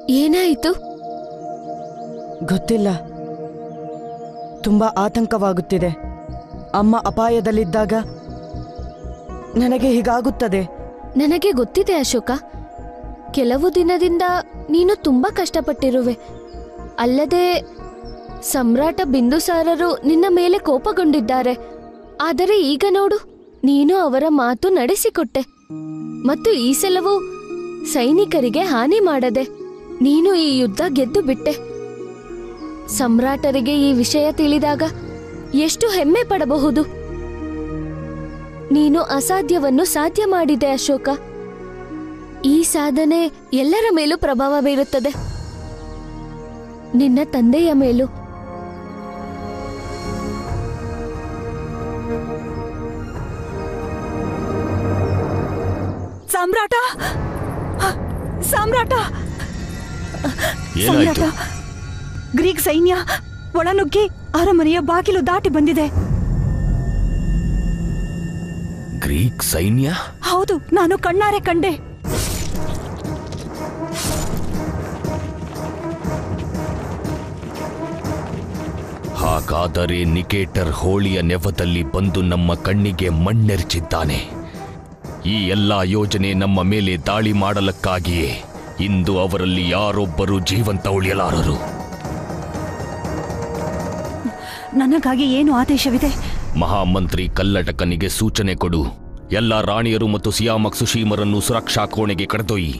ಏನಾಯಿತು ಗೊತ್ತಿಲ್ಲ ತುಂಬಾ ಆತಂಕವಾಗುತ್ತಿದೆ ಅಮ್ಮ ಅಪಾಯದಲ್ಲಿದ್ದಾಗ ನನಗೆ ಹೀಗಾಗುತ್ತದೆ ನನಗೆ ಗೊತ್ತಿದೆ ಅಶೋಕ ಕೆಲವು ದಿನದಿಂದ ನೀನು ತುಂಬಾ ಕಷ್ಟಪಟ್ಟಿರುವೆ ಅಲ್ಲದೆ ಸಮ್ರಾಟ ಬಿಂದುಸಾರರು ನಿನ್ನ ಮೇಲೆ ಕೋಪಗೊಂಡಿದ್ದಾರೆ ಆದರೆ ಈಗ ನೋಡು ನೀನು ಅವರ ಮಾತು ನಡೆಸಿಕೊಟ್ಟೆ ಮತ್ತು ಈ ಸಲವು ಸೈನಿಕರಿಗೆ ಹಾನಿ ಮಾಡದೆ ನೀನು ಈ ಯುದ್ಧ ಗೆದ್ದು ಬಿಟ್ಟೆ ಸಮ್ರಾಟರಿಗೆ ಈ ವಿಷಯ ತಿಳಿದಾಗ ಎಷ್ಟು ಹೆಮ್ಮೆ ಪಡಬಹುದು ನೀನು ಅಸಾಧ್ಯವನ್ನು ಸಾಧ್ಯ ಮಾಡಿದೆ ಅಶೋಕ ಈ ಸಾಧನೆ ಎಲ್ಲರ ಮೇಲೂ ಪ್ರಭಾವ ಬೀರುತ್ತದೆ ನಿನ್ನ ತಂದೆಯ ಮೇಲೂ ಸಾಮ್ರಾಟ ಸಾಮ್ರಾಟ ಏನಾಯ್ತು ಸಾಮ್ರಾಟ ಗ್ರೀಕ್ ಸೈನ್ಯ ಒಳನುಗ್ಗಿ ಅರಮನೆಯ ಬಾಗಿಲು ದಾಟಿ ಬಂದಿದೆ ಗ್ರೀಕ್ ಸೈನ್ಯ ಹೌದು ನಾನು ಕಣ್ಣಾರೆ ಕಂಡೆ ಹಾಗಾದರೆ ನಿಕೇಟರ್ ಹೋಳಿಯ ನೆವದಲ್ಲಿ ಬಂದು ನಮ್ಮ ಕಣ್ಣಿಗೆ ಮಣ್ಣೆರಚಿದ್ದಾನೆ ಈ ಎಲ್ಲ ಯೋಜನೆ ನಮ್ಮ ಮೇಲೆ ದಾಳಿ ಮಾಡಲಕ್ಕಾಗಿಯೇ ಇಂದು ಅವರಲ್ಲಿ ಯಾರೊಬ್ಬರು ಜೀವಂತ ಉಳಿಯಲಾರರು ನನಗಾಗಿ ಏನು ಆದೇಶವಿದೆ ಮಹಾಮಂತ್ರಿ ಕಲ್ಲಟಕನಿಗೆ ಸೂಚನೆ ಕೊಡು ಎಲ್ಲ ರಾಣಿಯರು ಮತ್ತು ಸಿಯಾಮಕ್ ಸುಶೀಮರನ್ನು ಸುರಕ್ಷಾ ಕೋಣೆಗೆ ಕರೆದೊಯ್ಯಿ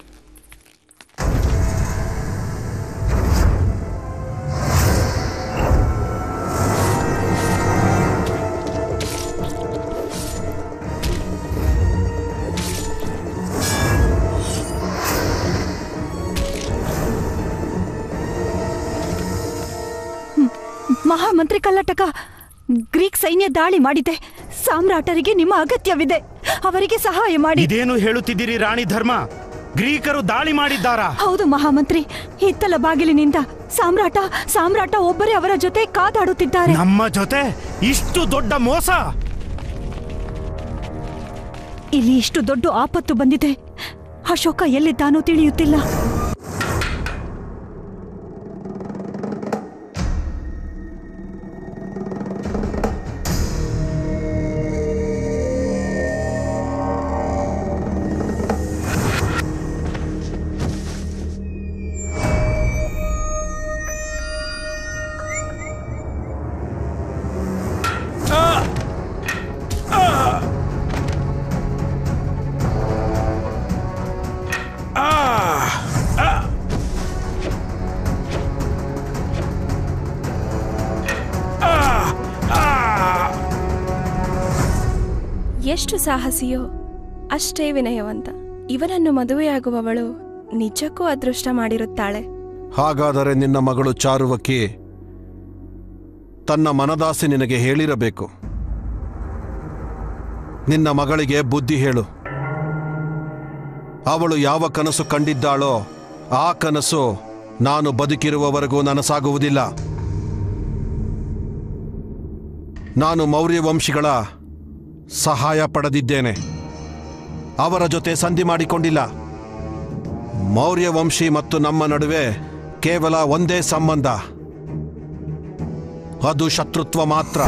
ಮಹಾಮಂತ್ರಿ ಕಲ್ಲಟಕ ಗ್ರೀಕ್ ಸೈನ್ಯ ದಾಳಿ ಮಾಡಿದೆ ಸಾಮ್ರಾಟರಿಗೆ ನಿಮ್ಮ ಅಗತ್ಯವಿದೆ ಅವರಿಗೆ ಸಹಾಯ ಮಾಡಿ ಇದೇನು ಹೇಳುತ್ತಿದ್ದೀರಿ ರಾಣಿ ಧರ್ಮ ಗ್ರೀಕರು ದಾಳಿ ಮಾಡಿದ್ದಾರಾ ಹೌದು ಮಹಾಮಂತ್ರಿ ಹಿತ್ತಲ ಬಾಗಿಲಿನಿಂದ ಸಾಮ್ರಾಟ ಸಾಮ್ರಾಟ ಒಬ್ಬರೇ ಅವರ ಜೊತೆ ಕಾದಾಡುತ್ತಿದ್ದಾರೆ ನಮ್ಮ ಜೊತೆ ಇಷ್ಟು ದೊಡ್ಡ ಮೋಸ ಇಲ್ಲಿ ಇಷ್ಟು ದೊಡ್ಡ ಆಪತ್ತು ಬಂದಿದೆ ಅಶೋಕ ಎಲ್ಲಿದ್ದಾನೋ ತಿಳಿಯುತ್ತಿಲ್ಲ ಎಷ್ಟು ಸಾಹಸಿಯೋ ಅಷ್ಟೇ ವಿನಯವಂತ ಇವನನ್ನು ಮದುವೆಯಾಗುವವಳು ನಿಜಕ್ಕೂ ಅದೃಷ್ಟ ಮಾಡಿರುತ್ತಾಳೆ ಹಾಗಾದರೆ ನಿನ್ನ ಮಗಳು ಚಾರುವಕ್ಕಿ ತನ್ನ ಮನದಾಸೆ ನಿನಗೆ ಹೇಳಿರಬೇಕು ನಿನ್ನ ಮಗಳಿಗೆ ಬುದ್ಧಿ ಹೇಳು ಅವಳು ಯಾವ ಕನಸು ಕಂಡಿದ್ದಾಳೋ ಆ ಕನಸು ನಾನು ಬದುಕಿರುವವರೆಗೂ ನನಸಾಗುವುದಿಲ್ಲ ನಾನು ಮೌರ್ಯ ವಂಶಿಗಳ ಸಹಾಯ ಪಡೆದಿದ್ದೇನೆ ಅವರ ಜೊತೆ ಸಂಧಿ ಮಾಡಿಕೊಂಡಿಲ್ಲ ಮೌರ್ಯ ವಂಶಿ ಮತ್ತು ನಮ್ಮ ನಡುವೆ ಕೇವಲ ಒಂದೇ ಸಂಬಂಧ ಅದು ಶತ್ರುತ್ವ ಮಾತ್ರ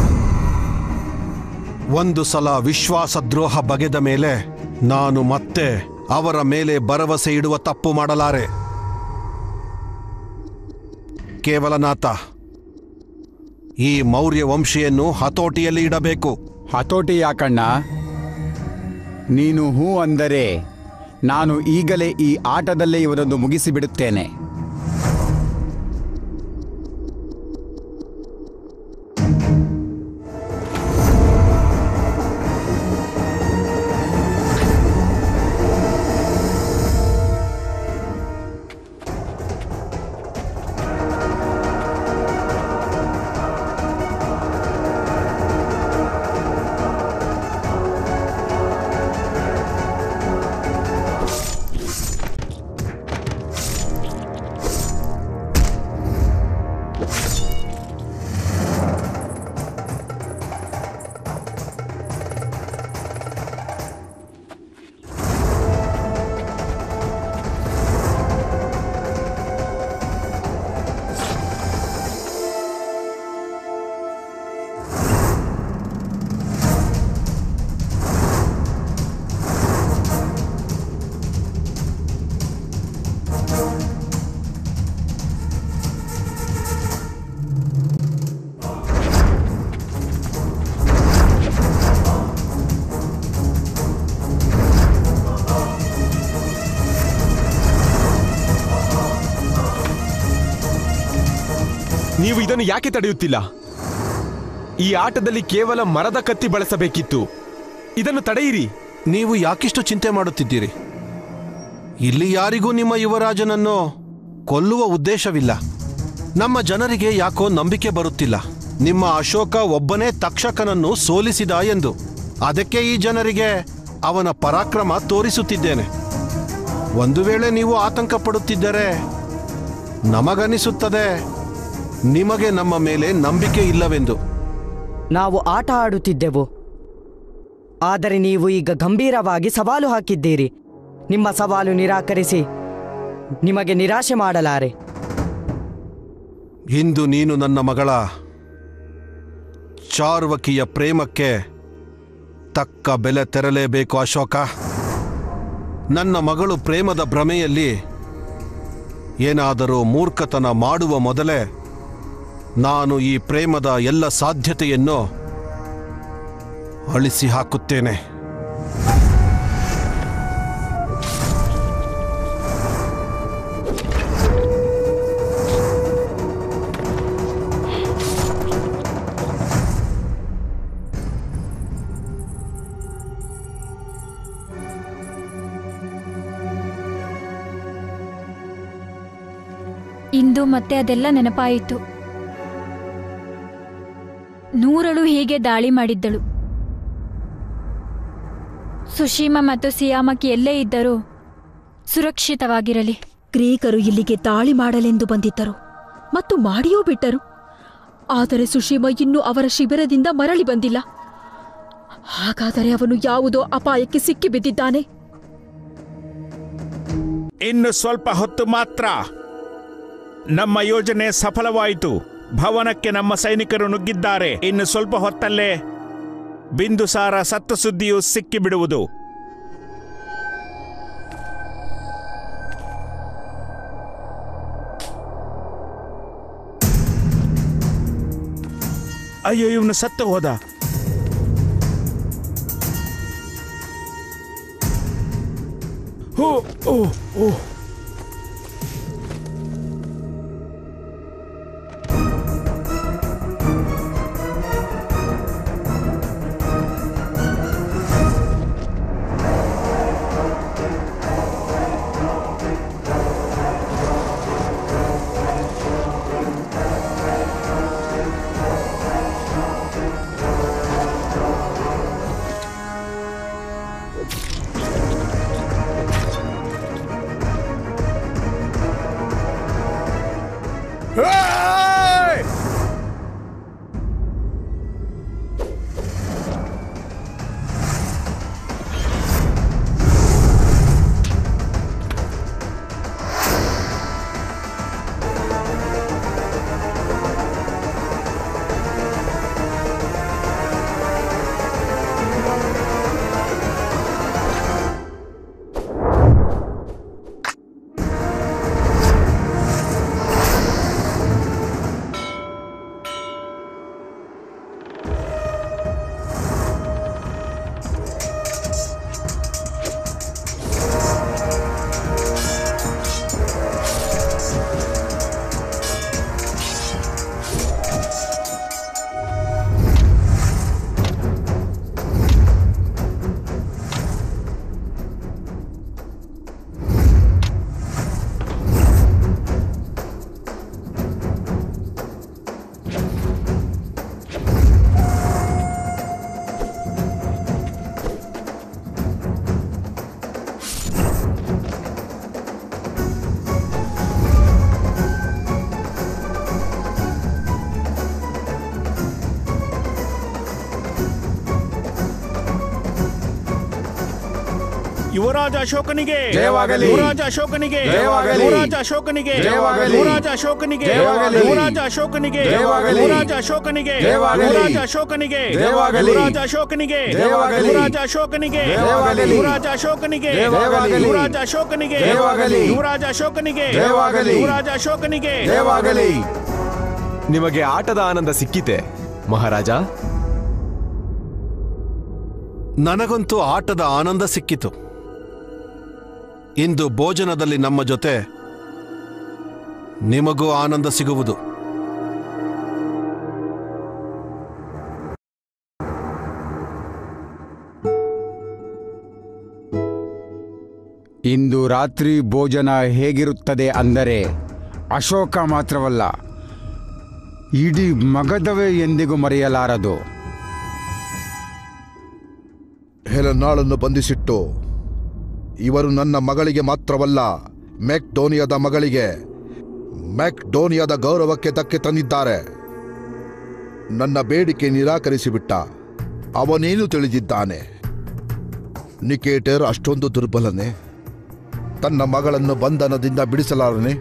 ಒಂದು ಸಲ ವಿಶ್ವಾಸದ್ರೋಹ ಬಗೆದ ಮೇಲೆ ನಾನು ಮತ್ತೆ ಅವರ ಮೇಲೆ ಭರವಸೆ ಇಡುವ ತಪ್ಪು ಮಾಡಲಾರೆ ಕೇವಲನಾಥ ಈ ಮೌರ್ಯ ವಂಶಿಯನ್ನು ಹತೋಟಿಯಲ್ಲಿ ಇಡಬೇಕು ಹತೋಟಿ ಯಾಕಣ್ಣ ನೀನು ಹೂ ಅಂದರೆ ನಾನು ಈಗಲೇ ಈ ಆಟದಲ್ಲೇ ಇವರನ್ನು ಮುಗಿಸಿಬಿಡುತ್ತೇನೆ ನೀವು ಇದನ್ನು ಯಾಕೆ ತಡೆಯುತ್ತಿಲ್ಲ ಈ ಆಟದಲ್ಲಿ ಕೇವಲ ಮರದ ಕತ್ತಿ ಬಳಸಬೇಕಿತ್ತು ಇದನ್ನು ತಡೆಯಿರಿ ನೀವು ಯಾಕಿಷ್ಟು ಚಿಂತೆ ಮಾಡುತ್ತಿದ್ದೀರಿ ಇಲ್ಲಿ ಯಾರಿಗೂ ನಿಮ್ಮ ಯುವರಾಜನನ್ನು ಕೊಲ್ಲುವ ಉದ್ದೇಶವಿಲ್ಲ ನಮ್ಮ ಜನರಿಗೆ ಯಾಕೋ ನಂಬಿಕೆ ಬರುತ್ತಿಲ್ಲ ನಿಮ್ಮ ಅಶೋಕ ಒಬ್ಬನೇ ತಕ್ಷಕನನ್ನು ಸೋಲಿಸಿದ ಎಂದು ಅದಕ್ಕೆ ಈ ಜನರಿಗೆ ಅವನ ಪರಾಕ್ರಮ ತೋರಿಸುತ್ತಿದ್ದೇನೆ ಒಂದು ವೇಳೆ ನೀವು ಆತಂಕ ಪಡುತ್ತಿದ್ದರೆ ನಮಗನಿಸುತ್ತದೆ ನಿಮಗೆ ನಮ್ಮ ಮೇಲೆ ನಂಬಿಕೆ ಇಲ್ಲವೆಂದು ನಾವು ಆಟ ಆಡುತ್ತಿದ್ದೆವು ಆದರೆ ನೀವು ಈಗ ಗಂಭೀರವಾಗಿ ಸವಾಲು ಹಾಕಿದ್ದೀರಿ ನಿಮ್ಮ ಸವಾಲು ನಿರಾಕರಿಸಿ ನಿಮಗೆ ನಿರಾಶೆ ಮಾಡಲಾರೆ ಇಂದು ನೀನು ನನ್ನ ಮಗಳ ಚಾರ್ವಕಿಯ ಪ್ರೇಮಕ್ಕೆ ತಕ್ಕ ಬೆಲೆ ತೆರಲೇಬೇಕು ಅಶೋಕ ನನ್ನ ಮಗಳು ಪ್ರೇಮದ ಭ್ರಮೆಯಲ್ಲಿ ಏನಾದರೂ ಮೂರ್ಖತನ ಮಾಡುವ ಮೊದಲೇ ನಾನು ಈ ಪ್ರೇಮದ ಎಲ್ಲ ಸಾಧ್ಯತೆಯನ್ನು ಅಳಿಸಿ ಹಾಕುತ್ತೇನೆ ಇಂದು ಮತ್ತೆ ಅದೆಲ್ಲ ನೆನಪಾಯಿತು ನೂರಳು ಹೀಗೆ ದಾಳಿ ಮಾಡಿದ್ದಳು ಸುಶೀಮ ಮತ್ತು ಸಿಯಾಮಕಿ ಎಲ್ಲೇ ಇದ್ದರೂ ಸುರಕ್ಷಿತವಾಗಿರಲಿ ಗ್ರೀಕರು ಇಲ್ಲಿಗೆ ದಾಳಿ ಮಾಡಲೆಂದು ಬಂದಿದ್ದರು ಮತ್ತು ಮಾಡಿಯೂ ಬಿಟ್ಟರು ಆದರೆ ಸುಶೀಮ ಇನ್ನೂ ಅವರ ಶಿಬಿರದಿಂದ ಮರಳಿ ಬಂದಿಲ್ಲ ಹಾಗಾದರೆ ಅವನು ಯಾವುದೋ ಅಪಾಯಕ್ಕೆ ಸಿಕ್ಕಿಬಿದ್ದಿದ್ದಾನೆ ಇನ್ನು ಸ್ವಲ್ಪ ಹೊತ್ತು ಮಾತ್ರ ನಮ್ಮ ಯೋಜನೆ ಸಫಲವಾಯಿತು ಭವನಕ್ಕೆ ನಮ್ಮ ಸೈನಿಕರು ನುಗ್ಗಿದ್ದಾರೆ ಇನ್ನು ಸ್ವಲ್ಪ ಹೊತ್ತಲ್ಲೇ ಬಿಂದುಸಾರ ಸತ್ತ ಸುದ್ದಿಯು ಸಿಕ್ಕಿಬಿಡುವುದು ಅಯ್ಯೋ ಇವನು ಸತ್ತು ಹೋದ ಓ ಓ ಓ ಯುವರಾಜ ಅಶೋಕನಿಗೆ ಜಯವಾಗಲಿ. ಯುವರಾಜ ಅಶೋಕನಿಗೆ ಜಯವಾಗಲಿ. ಯುವರಾಜ ಅಶೋಕನಿಗೆ ಜಯವಾಗಲಿ. ಯುವರಾಜ ಅಶೋಕನಿಗೆ ಜಯವಾಗಲಿ. ಯುವರಾಜ ಅಶೋಕನಿಗೆ ಜಯವಾಗಲಿ. ಯುವರಾಜ ಅಶೋಕನಿಗೆ ಜಯವಾಗಲಿ. ಯುವರಾಜ ಅಶೋಕನಿಗೆ ಜಯವಾಗಲಿ. ಯುವರಾಜ ಅಶೋಕನಿಗೆ ಜಯವಾಗಲಿ. ಯುವರಾಜ ಅಶೋಕನಿಗೆ ಜಯವಾಗಲಿ. ಯುವರಾಜ ಅಶೋಕನಿಗೆ ಜಯವಾಗಲಿ. ಯುವರಾಜ ಅಶೋಕನಿಗೆ ಜಯವಾಗಲಿ. ಯುವರಾಜ ಅಶೋಕನಿಗೆ ಜಯವಾಗಲಿ. ಯುವರಾಜ ಅಶೋಕನಿಗೆ ಜಯವಾಗಲಿ ನಿಮಗೆ ಆಟದ ಆನಂದ ಸಿಕ್ಕಿತೆ ಮಹಾರಾಜ ನನಗಂತೂ ಆಟದ ಆನಂದ ಸಿಕ್ಕಿತು ಇಂದು ಭೋಜನದಲ್ಲಿ ನಮ್ಮ ಜೊತೆ ನಿಮಗೂ ಆನಂದ ಸಿಗುವುದು ರಾತ್ರಿ ಭೋಜನ ಹೇಗಿರುತ್ತದೆ ಅಂದರೆ ಅಶೋಕ ಮಾತ್ರವಲ್ಲ ಇಡೀ ಮಗಧವೇ ಎಂದಿಗೂ ಮರೆಯಲಾರದು ಹೆಲನಾಳನ್ನು ಬಂಧಿಸಿಟ್ಟು ಇವರು ನನ್ನ ಮಗಳಿಗೆ ಮಾತ್ರವಲ್ಲ ಮೆಕ್ಡೋನಿಯಾದ ಮಗಳಿಗೆ ಮೆಕ್ಡೋನಿಯಾದ ಗೌರವಕ್ಕೆ ಧಕ್ಕೆ ತಂದಿದ್ದಾರೆ ನನ್ನ ಬೇಡಿಕೆ ನಿರಾಕರಿಸಿಬಿಟ್ಟ ಅವನೇನು ತಿಳಿದಿದ್ದಾನೆ ನಿಕೇಟರ್ ಅಷ್ಟೊಂದು ದುರ್ಬಲನೆ ತನ್ನ ಮಗಳನ್ನು ಬಂಧನದಿಂದ ಬಿಡಿಸಲಾರನೆ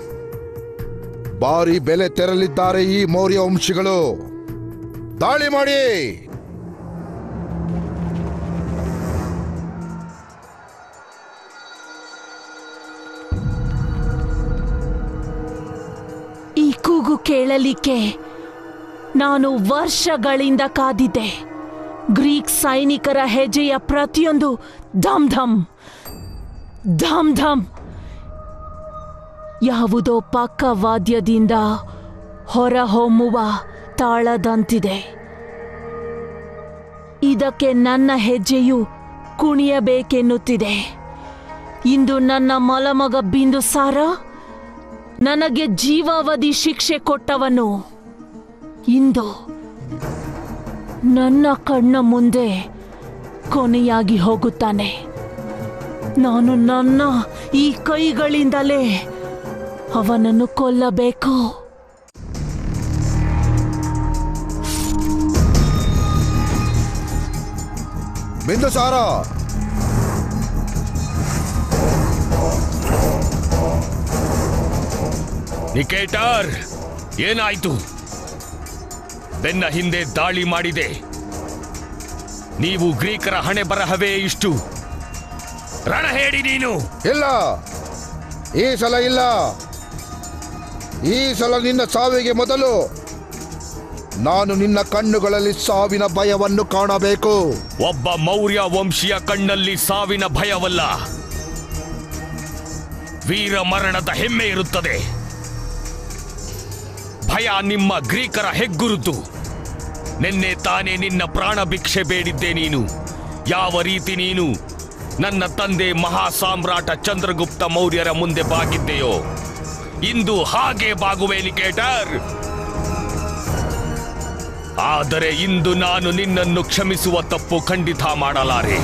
ಭಾರಿ ಬೆಲೆ ತೆರಲಿದ್ದಾರೆ ಈ ಮೌರ್ಯ ವಂಶಿಗಳು ದಾಳಿ ಮಾಡಿ ಈ ಕೂಗು ಕೇಳಲಿಕ್ಕೆ ನಾನು ವರ್ಷಗಳಿಂದ ಕಾದಿದ್ದೆ ಗ್ರೀಕ್ ಸೈನಿಕರ ಹೆಜ್ಜೆಯ ಪ್ರತಿಯೊಂದು ಧಮ್ ಧಮ್ ಧಮ್ ಧಮ್ ಯಾವುದೋ ಪಕ್ಕವಾದ್ಯದಿಂದ ಹೊರಹೊಮ್ಮುವ ತಾಳದಂತಿದೆ ಇದಕ್ಕೆ ನನ್ನ ಹೆಜ್ಜೆಯು ಕುಣಿಯಬೇಕೆನ್ನುತ್ತಿದೆ ಇಂದು ನನ್ನ ಮಲಮಗ ಬಿಂದುಸಾರ ನನಗೆ ಜೀವಾವಧಿ ಶಿಕ್ಷೆ ಕೊಟ್ಟವನು ಇಂದು ನನ್ನ ಕಣ್ಣ ಮುಂದೆ ಕೊನೆಯಾಗಿ ಹೋಗುತ್ತಾನೆ ನಾನು ನನ್ನ ಈ ಕೈಗಳಿಂದಲೇ ಅವನನ್ನು ಕೊಲ್ಲಬೇಕು ಬಿಂದುಸಾರ ನಿಕೇಟರ್ ಏನಾಯ್ತು ಬೆನ್ನ ಹಿಂದೆ ದಾಳಿ ಮಾಡಿದೆ ನೀವು ಗ್ರೀಕರ ಹಣೆ ಬರಹವೇ ಇಷ್ಟು ರಣ ಹೇಳಿ ನೀನು ಇಲ್ಲ ಈ ಸಲ ಇಲ್ಲ ಈ ಸಲ ನಿನ್ನ ಸಾವಿಗೆ ಮೊದಲು ನಾನು ನಿನ್ನ ಕಣ್ಣುಗಳಲ್ಲಿ ಸಾವಿನ ಭಯವನ್ನು ಕಾಣಬೇಕು ಒಬ್ಬ ಮೌರ್ಯ ವಂಶೀಯ ಕಣ್ಣಲ್ಲಿ ಸಾವಿನ ಭಯವಲ್ಲ ವೀರ ಮರಣದ ಹೆಮ್ಮೆ ಇರುತ್ತದೆ ಭಯ ನಿಮ್ಮ ಗ್ರೀಕರ ಹೆಗ್ಗುರುತು ನಿನ್ನೆ ತಾನೇ ನಿನ್ನ ಪ್ರಾಣ ಭಿಕ್ಷೆ ಬೇಡಿದ್ದೆ ನೀನು ಯಾವ ರೀತಿ ನೀನು ನನ್ನ ತಂದೆ ಮಹಾ ಸಾಮ್ರಾಟ ಚಂದ್ರಗುಪ್ತ ಮೌರ್ಯರ ಮುಂದೆ ಬಾಗಿದ್ದೆಯೋ ಇಂದು ಹಾಗೆ ಬಾಗುವೆ ನಿಕೇಟರ್ ಆದರೆ ಇಂದು ನಾನು ನಿನ್ನನ್ನು ಕ್ಷಮಿಸುವ ತಪ್ಪು ಖಂಡಿತ ಮಾಡಲಾರೆ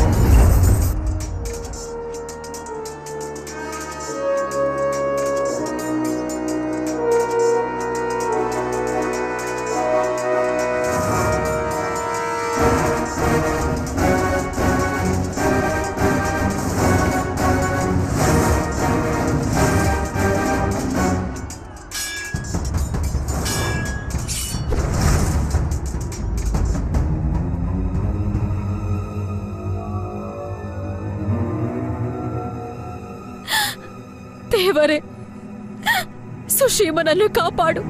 ದೇವರೇ ಸುಶೀಮನನ್ನು ಕಾಪಾಡು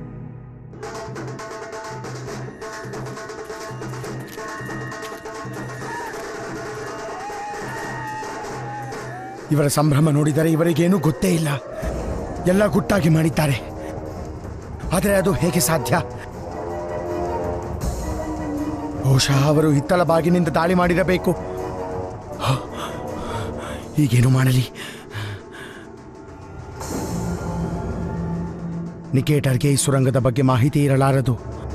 ಇವರ ಸಂಭ್ರಮ ನೋಡಿದರೆ ಇವರಿಗೇನೂ ಗೊತ್ತೇ ಇಲ್ಲ ಎಲ್ಲ ಗುಟ್ಟಾಗಿ ಮಾಡಿದ್ದಾರೆ ಆದರೆ ಅದು ಹೇಗೆ ಸಾಧ್ಯ ಬಹುಶಃ ಅವರು ಹಿತ್ತಲ ಬಾಗಿನಿಂದ ದಾಳಿ ಮಾಡಿರಬೇಕು ಹ, ಈಗೇನು ಮಾಡಲಿ ನಿಕೇಟರ್ಗೆ ಈ ಸುರಂಗದ ಬಗ್ಗೆ ಮಾಹಿತಿ ಇರಲಾರದು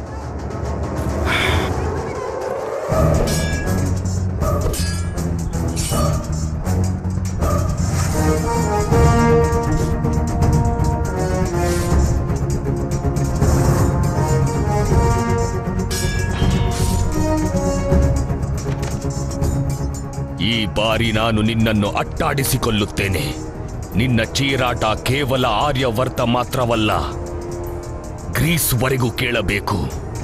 ಈ ಬಾರಿ ನಾನು ನಿನ್ನನ್ನು ಅಟ್ಟಾಡಿಸಿಕೊಳ್ಳುತ್ತೇನೆ ನಿನ್ನ ಚೀರಾಟ ಕೇವಲ ಆರ್ಯವರ್ತ ಮಾತ್ರವಲ್ಲ ಗ್ರೀಸ್ವರೆಗೂ ಕೇಳಬೇಕು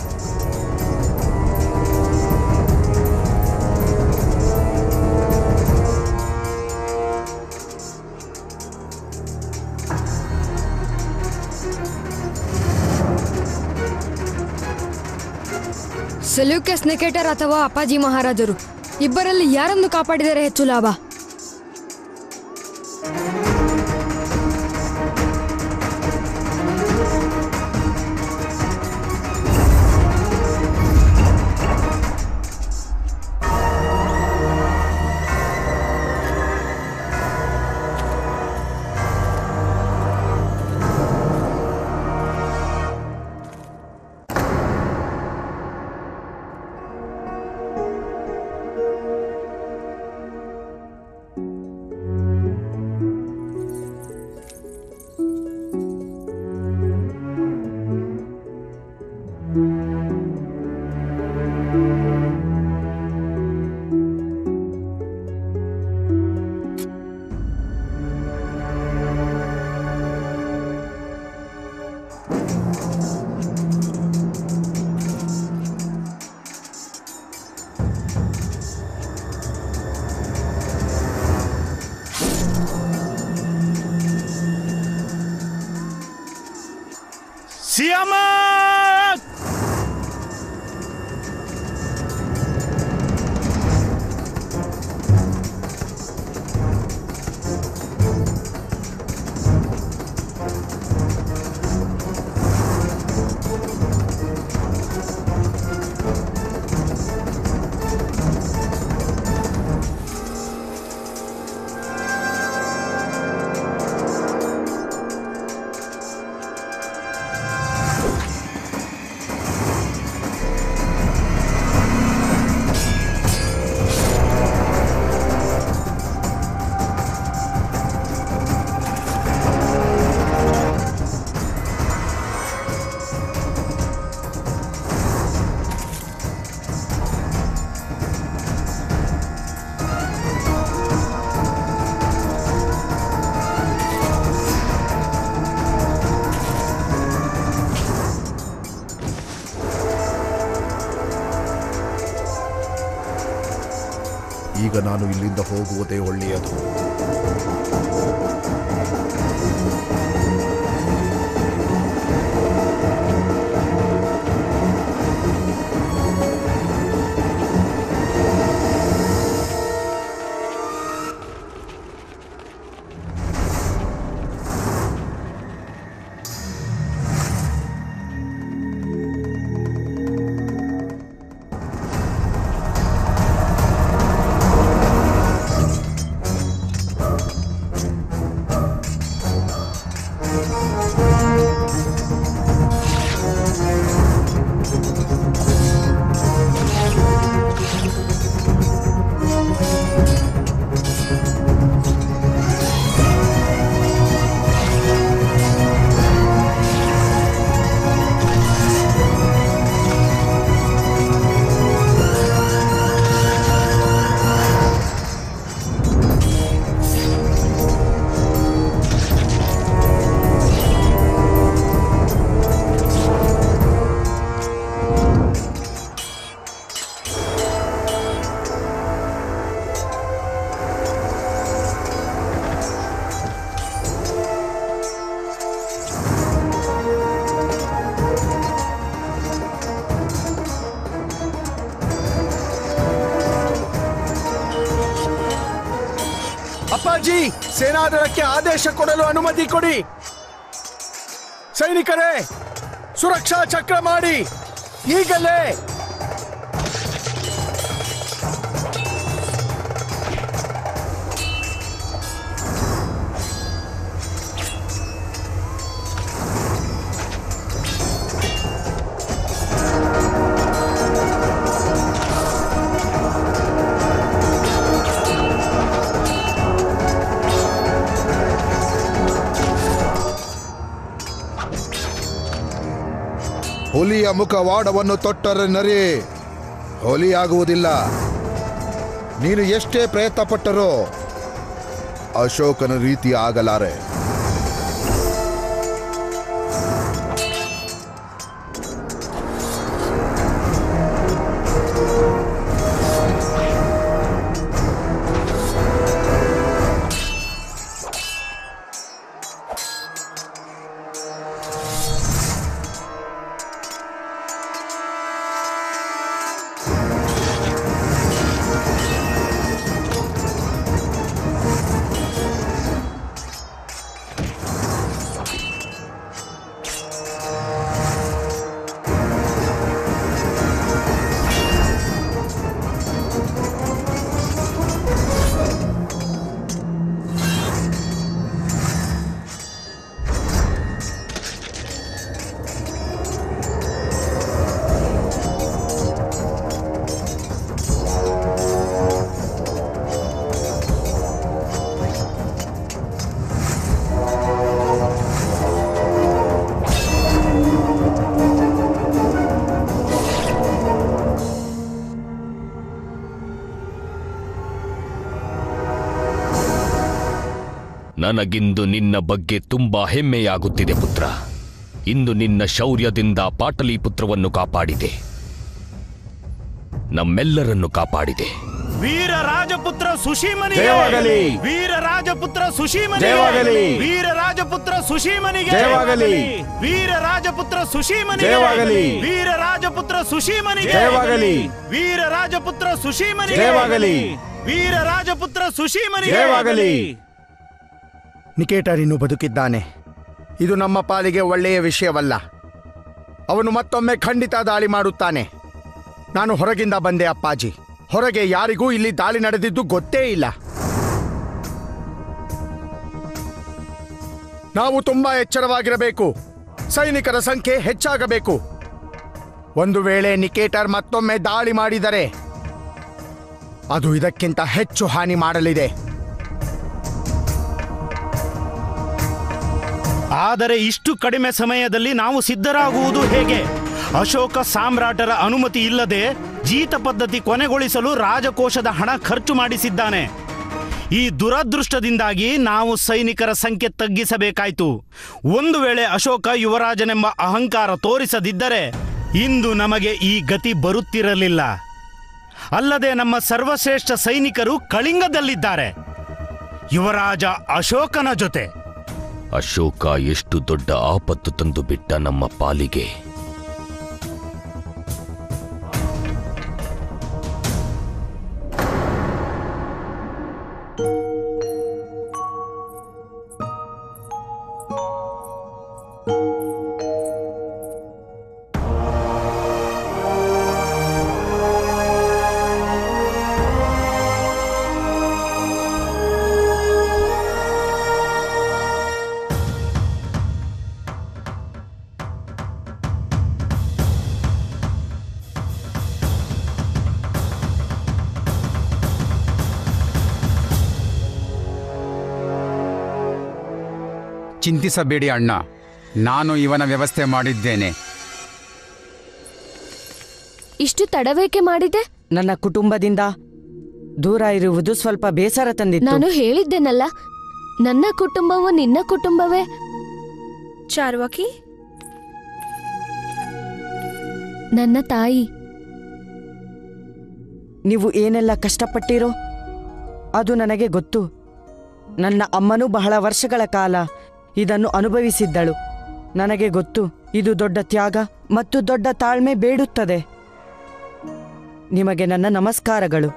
ಸೆಲ್ಯೂಕಸ್ ನೆಕೆಟರ್ ಅಥವಾ ಅಪ್ಪಾಜಿ ಮಹಾರಾಜರು ಇಬ್ಬರಲ್ಲಿ ಯಾರನ್ನು ಕಾಪಾಡಿದರೆ ಹೆಚ್ಚು ಲಾಭ ಸಿಯಾಮ ಈಗ ನಾನು ಇಲ್ಲಿಂದ ಹೋಗುವುದೇ ಒಳ್ಳೆಯದು ಅಪ್ಪಾಜಿ ಸೇನಾದಳಕ್ಕೆ ಆದೇಶ ಕೊಡಲು ಅನುಮತಿ ಕೊಡಿ ಸೈನಿಕರೇ ಸುರಕ್ಷಾ ಚಕ್ರ ಮಾಡಿ ಈಗಲೇ ಹುಲಿಯ ಮುಖವಾಡವನ್ನು ತೊಟ್ಟರೆ ನರಿ ಹುಲಿಯಾಗುವುದಿಲ್ಲ ನೀನು ಎಷ್ಟೇ ಪ್ರಯತ್ನ ಪಟ್ಟರೂ ಅಶೋಕನ ರೀತಿ ಆಗಲಾರೆ ನನಗಿಂದು ನಿನ್ನ ಬಗ್ಗೆ ತುಂಬಾ ಹೆಮ್ಮೆಯಾಗುತ್ತಿದೆ ಪುತ್ರ ಇಂದು ನಿನ್ನ ಶೌರ್ಯದಿಂದ ಪಾಟಲಿಪುತ್ರವನ್ನು ಕಾಪಾಡಿದೆ ನಮ್ಮೆಲ್ಲರನ್ನು ಕಾಪಾಡಿದೆ ವೀರ ರಾಜಪುತ್ರ ಸುಶೀಮನಿಗೆ ಜಯವಾಗಲಿ. ವೀರ ರಾಜಪುತ್ರ ಸುಶೀಮನಿಗೆ ಜಯವಾಗಲಿ. ವೀರ ರಾಜಪುತ್ರ ಸುಶೀಮನಿಗೆ ಜಯವಾಗಲಿ. ವೀರ ರಾಜಪುತ್ರ ಸುಶೀಮನಿಗೆ ಜಯವಾಗಲಿ. ವೀರ ರಾಜಪುತ್ರ ಸುಶೀಮನಿಗೆ ಜಯವಾಗಲಿ. ವೀರ ರಾಜಪುತ್ರ ಸುಶೀಮನಿಗೆ ಜಯವಾಗಲಿ. ವೀರ ರಾಜಪುತ್ರ ಸುಶೀಮನಿಗೆ ಜಯವಾಗಲಿ. ನಿಕೇಟರ್ ಇನ್ನು ಬದುಕಿದ್ದಾನೆ ಇದು ನಮ್ಮ ಪಾಲಿಗೆ ಒಳ್ಳೆಯ ವಿಷಯವಲ್ಲ ಅವನು ಮತ್ತೊಮ್ಮೆ ಖಂಡಿತ ದಾಳಿ ಮಾಡುತ್ತಾನೆ ನಾನು ಹೊರಗಿಂದ ಬಂದೆ ಅಪ್ಪಾಜಿ ಹೊರಗೆ ಯಾರಿಗೂ ಇಲ್ಲಿ ದಾಳಿ ನಡೆದಿದ್ದು ಗೊತ್ತೇ ಇಲ್ಲ ನಾವು ತುಂಬಾ ಎಚ್ಚರವಾಗಿರಬೇಕು ಸೈನಿಕರ ಸಂಖ್ಯೆ ಹೆಚ್ಚಾಗಬೇಕು ಒಂದು ವೇಳೆ ನಿಕೇಟರ್ ಮತ್ತೊಮ್ಮೆ ದಾಳಿ ಮಾಡಿದರೆ ಅದು ಇದಕ್ಕಿಂತ ಹೆಚ್ಚು ಹಾನಿ ಮಾಡಲಿದೆ ಆದರೆ ಇಷ್ಟು ಕಡಿಮೆ ಸಮಯದಲ್ಲಿ ನಾವು ಸಿದ್ಧರಾಗುವುದು ಹೇಗೆ ಅಶೋಕ ಸಾಮ್ರಾಟರ ಅನುಮತಿ ಇಲ್ಲದೆ ಜೀತ ಪದ್ಧತಿ ಕೊನೆಗೊಳಿಸಲು ರಾಜಕೋಶದ ಹಣ ಖರ್ಚು ಮಾಡಿಸಿದ್ದಾನೆ ಈ ದುರದೃಷ್ಟದಿಂದಾಗಿ ನಾವು ಸೈನಿಕರ ಸಂಖ್ಯೆ ತಗ್ಗಿಸಬೇಕಾಯ್ತು ಒಂದು ವೇಳೆ ಅಶೋಕ ಯುವರಾಜನೆಂಬ ಅಹಂಕಾರ ತೋರಿಸದಿದ್ದರೆ ಇಂದು ನಮಗೆ ಈ ಗತಿ ಬರುತ್ತಿರಲಿಲ್ಲ ಅಲ್ಲದೆ ನಮ್ಮ ಸರ್ವಶ್ರೇಷ್ಠ ಸೈನಿಕರು ಕಳಿಂಗದಲ್ಲಿದ್ದಾರೆ ಯುವರಾಜ ಅಶೋಕನ ಜೊತೆ ಅಶೋಕ ಎಷ್ಟು ದೊಡ್ಡ ಆಪತ್ತು ತಂದು ಬಿಟ್ಟ ನಮ್ಮ ಪಾಲಿಗೆ ಚಿಂತಿಸಬೇಡಿ ಅಣ್ಣ ನಾನು ಇವನ ವ್ಯವಸ್ಥೆ ಮಾಡಿದ್ದೇನೆ ಇಷ್ಟು ತಡವೇಕೆ ಮಾಡಿದೆ ನನ್ನ ಕುಟುಂಬದಿಂದ ದೂರ ಇರುವುದು ಸ್ವಲ್ಪ ಬೇಸರ ತಂದಿತ್ತು ನಾನು ಹೇಳಿದ್ದೆನಲ್ಲ ನನ್ನ ಕುಟುಂಬವು ನಿನ್ನ ಕುಟುಂಬವೇ ಚಾರ್ವಾಕಿ ನನ್ನ ತಾಯಿ ನೀವು ಏನೆಲ್ಲ ಕಷ್ಟಪಟ್ಟಿರೋ ಅದು ನನಗೆ ಗೊತ್ತು ನನ್ನ ಅಮ್ಮನೂ ಬಹಳ ವರ್ಷಗಳ ಕಾಲ ಇದನ್ನು ಅನುಭವಿಸಿದ್ದಳು ನನಗೆ ಗೊತ್ತು ಇದು ದೊಡ್ಡ ತ್ಯಾಗ ಮತ್ತು ದೊಡ್ಡ ತಾಳ್ಮೆ ಬೇಡುತ್ತದೆ ನಿಮಗೆ ನನ್ನ ನಮಸ್ಕಾರಗಳು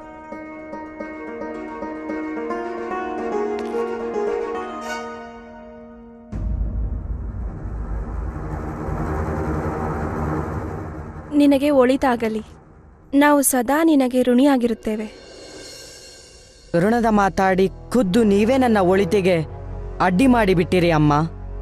ನಿನಗೆ ಒಳಿತಾಗಲಿ ನಾವು ಸದಾ ನಿನಗೆ ಋಣಿಯಾಗಿರುತ್ತೇವೆ ಋಣದ ಮಾತಾಡಿ ಖುದ್ದು ನೀವೇ ನನ್ನ ಒಳಿತಿಗೆ ಅಡ್ಡಿ ಮಾಡಿಬಿಟ್ಟಿರಿ ಅಮ್ಮ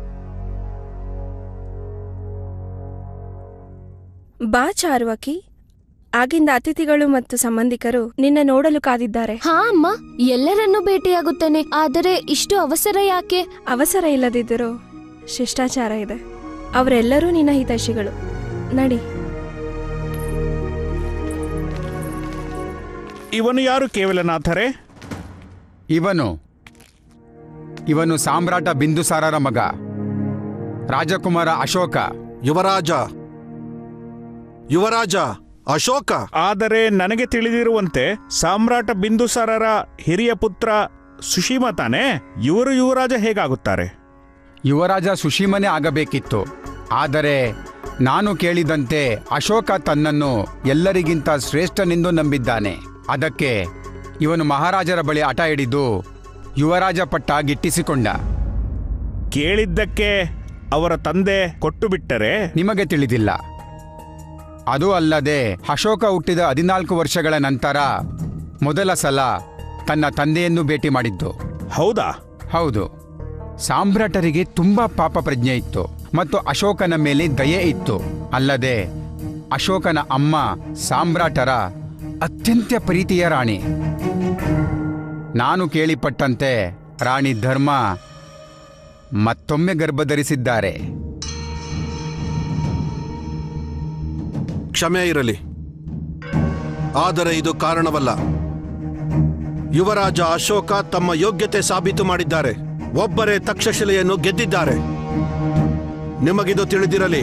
ಬಾ ಚಾರ್ವಾಕಿ ಆಗಿಂದ ಅತಿಥಿಗಳು ಮತ್ತು ಸಂಬಂಧಿಕರು ನಿನ್ನ ನೋಡಲು ಕಾದಿದ್ದಾರೆ ಹಾ ಅಮ್ಮ ಎಲ್ಲರನ್ನೂ ಭೇಟಿಯಾಗುತ್ತೇನೆ ಆದರೆ ಇಷ್ಟು ಅವಸರ ಯಾಕೆ ಅವಸರ ಇಲ್ಲದಿದ್ದರೂ ಶಿಷ್ಟಾಚಾರ ಇದೆ ಅವರೆಲ್ಲರೂ ನಿನ್ನ ಹಿತೈಷಿಗಳು ನಡಿ ಇವನು ಯಾರು ಕೇವಲನಾಥರೇ ಇವನು ಇವನು ಸಾಮ್ರಾಟ ಬಿಂದುಸಾರರ ಮಗ ರಾಜಕುಮಾರ ಅಶೋಕ ಯುವರಾಜ ಯುವರಾಜ ಅಶೋಕ ಆದರೆ ನನಗೆ ತಿಳಿದಿರುವಂತೆ ಸಾಮ್ರಾಟ ಬಿಂದುಸಾರರ ಹಿರಿಯ ಪುತ್ರ ಸುಶೀಮ ತಾನೇ ಇವರು ಯುವರಾಜ ಹೇಗಾಗುತ್ತಾರೆ ಯುವರಾಜ ಸುಶೀಮನೇ ಆಗಬೇಕಿತ್ತು ಆದರೆ ನಾನು ಕೇಳಿದಂತೆ ಅಶೋಕ ತನ್ನನ್ನು ಎಲ್ಲರಿಗಿಂತ ಶ್ರೇಷ್ಠನೆಂದು ನಂಬಿದ್ದಾನೆ ಅದಕ್ಕೆ ಇವನು ಮಹಾರಾಜರ ಬಳಿ ಹಠ ಹಿಡಿದು ಯುವರಾಜ ಪಟ್ಟ ಗಿಟ್ಟಿಸಿಕೊಂಡ ಕೇಳಿದ್ದಕ್ಕೆ ಅವರ ತಂದೆ ಕೊಟ್ಟು ಬಿಟ್ಟರೆ ನಿಮಗೆ ತಿಳಿದಿಲ್ಲ ಅದು ಅಲ್ಲದೆ ಅಶೋಕ ಹುಟ್ಟಿದ ಹದಿನಾಲ್ಕು ವರ್ಷಗಳ ನಂತರ ಮೊದಲ ಸಲ ತನ್ನ ತಂದೆಯನ್ನು ಭೇಟಿ ಮಾಡಿದ್ದು ಹೌದಾ ಹೌದು ಸಾಮ್ರಾಟರಿಗೆ ತುಂಬಾ ಪಾಪ ಪ್ರಜ್ಞೆ ಇತ್ತು ಮತ್ತು ಅಶೋಕನ ಮೇಲೆ ದಯೆ ಇತ್ತು ಅಲ್ಲದೆ ಅಶೋಕನ ಅಮ್ಮ ಸಾಮ್ರಾಟರ ಅತ್ಯಂತ ಪ್ರೀತಿಯ ರಾಣಿ ನಾನು ಕೇಳಿಪಟ್ಟಂತೆ ರಾಣಿ ಧರ್ಮ ಮತ್ತೊಮ್ಮೆ ಗರ್ಭಧರಿಸಿದ್ದಾರೆ ಕ್ಷಮೆ ಇರಲಿ ಆದರೆ ಇದು ಕಾರಣವಲ್ಲ ಯುವರಾಜ ಅಶೋಕ ತಮ್ಮ ಯೋಗ್ಯತೆ ಸಾಬೀತು ಮಾಡಿದ್ದಾರೆ ಒಬ್ಬರೇ ತಕ್ಷಶಿಲೆಯನ್ನು ಗೆದ್ದಿದ್ದಾರೆ ನಿಮಗಿದು ತಿಳಿದಿರಲಿ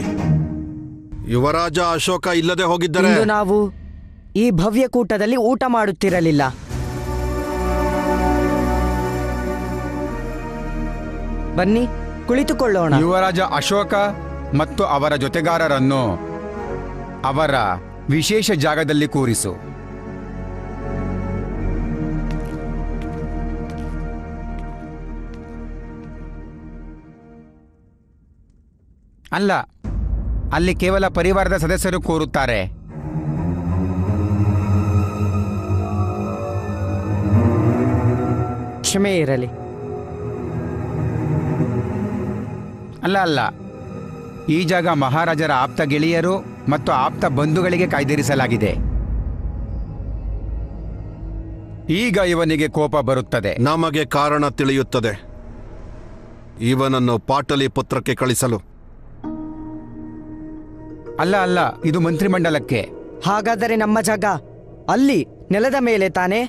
ಯುವರಾಜ ಅಶೋಕ ಇಲ್ಲದೆ ಹೋಗಿದ್ದರೆ ಇಂದು ನಾವು ಈ ಭವ್ಯ ಕೂಟದಲ್ಲಿ ಊಟ ಮಾಡುತ್ತಿರಲಿಲ್ಲ ಬನ್ನಿ ಕುಳಿತುಕೊಳ್ಳೋಣ ಯುವರಾಜ ಅಶೋಕ ಮತ್ತು ಅವರ ಜೊತೆಗಾರರನ್ನು ಅವರ ವಿಶೇಷ ಜಾಗದಲ್ಲಿ ಕೂರಿಸು ಅಲ್ಲ ಅಲ್ಲಿ ಕೇವಲ ಪರಿವಾರದ ಸದಸ್ಯರು ಕೂರುತ್ತಾರೆ ಕ್ಷಮೆ ಇರಲಿ ಅಲ್ಲ ಅಲ್ಲ ಈ ಜಾಗ ಮಹಾರಾಜರ ಆಪ್ತ ಗೆಳೆಯರು ಮತ್ತು ಆಪ್ತ ಬಂಧುಗಳಿಗೆ ಕಾಯ್ದಿರಿಸಲಾಗಿದೆ ಈಗ ಇವನಿಗೆ ಕೋಪ ಬರುತ್ತದೆ ನಮಗೆ ಕಾರಣ ತಿಳಿಯುತ್ತದೆ ಇವನನ್ನು ಪಾಟಲಿಪುತ್ರಕ್ಕೆ ಕಳಿಸಲು ಅಲ್ಲ ಅಲ್ಲ ಇದು ಮಂತ್ರಿಮಂಡಲಕ್ಕೆ ಹಾಗಾದರೆ ನಮ್ಮ ಜಾಗ ಅಲ್ಲಿ ನೆಲದ ಮೇಲೆ ತಾನೇ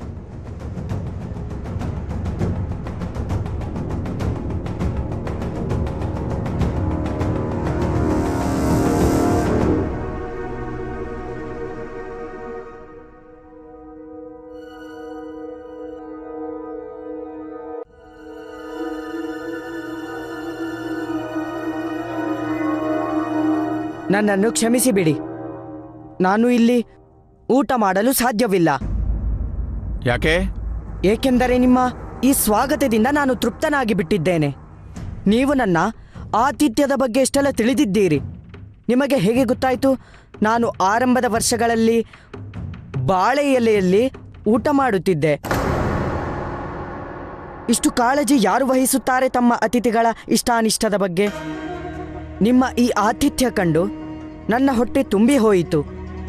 ನನ್ನನ್ನು ಕ್ಷಮಿಸಿ ಬಿಡಿ ನಾನು ಇಲ್ಲಿ ಊಟ ಮಾಡಲು ಸಾಧ್ಯವಿಲ್ಲ ಯಾಕೆ ಏಕೆಂದರೆ ನಿಮ್ಮ ಈ ಸ್ವಾಗತದಿಂದ ನಾನು ತೃಪ್ತನಾಗಿ ಬಿಟ್ಟಿದ್ದೇನೆ ನೀವು ನನ್ನ ಆತಿಥ್ಯದ ಬಗ್ಗೆ ಎಷ್ಟೆಲ್ಲ ತಿಳಿದಿದ್ದೀರಿ ನಿಮಗೆ ಹೇಗೆ ಗೊತ್ತಾಯಿತು ನಾನು ಆರಂಭದ ವರ್ಷಗಳಲ್ಲಿ ಬಾಳೆ ಎಲೆಯಲ್ಲಿ ಊಟ ಮಾಡುತ್ತಿದ್ದೆ ಇಷ್ಟು ಕಾಳಜಿ ಯಾರು ವಹಿಸುತ್ತಾರೆ ತಮ್ಮ ಅತಿಥಿಗಳ ಇಷ್ಟಾನಿಷ್ಟದ ಬಗ್ಗೆ ನಿಮ್ಮ ಈ ಆತಿಥ್ಯ ಕಂಡು ನನ್ನ ಹೊಟ್ಟೆ ತುಂಬಿ ಹೋಯಿತು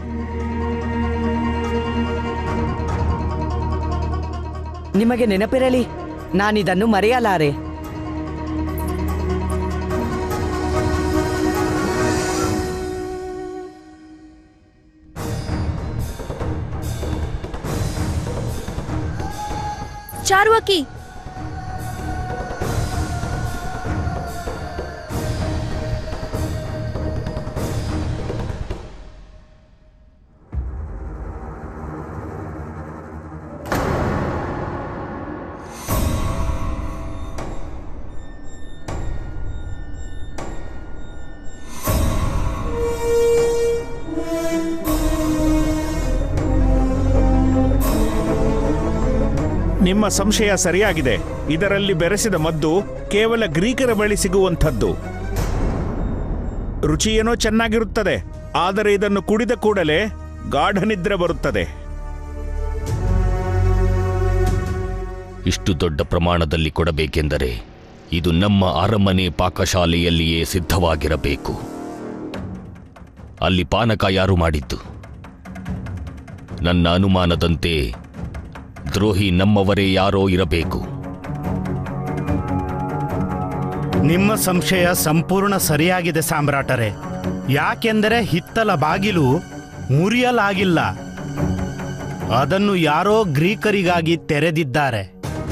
ನಿಮಗೆ ನೆನಪಿರಲಿ ನಾನಿದನ್ನು ಮರೆಯಲಾರೆ ಚಾರ್ವಾಕಿ ನಿಮ್ಮ ಸಂಶಯ ಸರಿಯಾಗಿದೆ ಇದರಲ್ಲಿ ಬೆರೆಸಿದ ಮದ್ದು ಕೇವಲ ಗ್ರೀಕರ ಬಳಿ ಸಿಗುವಂಥದ್ದು ರುಚಿ ಏನೋ ಚೆನ್ನಾಗಿರುತ್ತದೆ ಆದರೆ ಇದನ್ನು ಕುಡಿದ ಕೂಡಲೇ ಗಾಢನಿದ್ರೆ ಬರುತ್ತದೆ ಇಷ್ಟು ದೊಡ್ಡ ಪ್ರಮಾಣದಲ್ಲಿ ಕೊಡಬೇಕೆಂದರೆ ಇದು ನಮ್ಮ ಅರಮನೆ ಪಾಕಶಾಲೆಯಲ್ಲಿಯೇ ಸಿದ್ಧವಾಗಿರಬೇಕು ಅಲ್ಲಿ ಪಾನಕ ಯಾರು ಮಾಡಿದ್ದು ನನ್ನ ಅನುಮಾನದಂತೆ ದ್ರೋಹಿ ನಮ್ಮವರೇ ಯಾರೋ ಇರಬೇಕು ನಿಮ್ಮ ಸಂಶಯ ಸಂಪೂರ್ಣ ಸರಿಯಾಗಿದೆ ಸಾಮ್ರಾಟರೇ ಯಾಕೆಂದರೆ ಹಿತ್ತಲ ಬಾಗಿಲು ಮುರಿಯಲಾಗಿಲ್ಲ ಅದನ್ನು ಯಾರೋ ಗ್ರೀಕರಿಗಾಗಿ ತೆರೆದಿದ್ದಾರೆ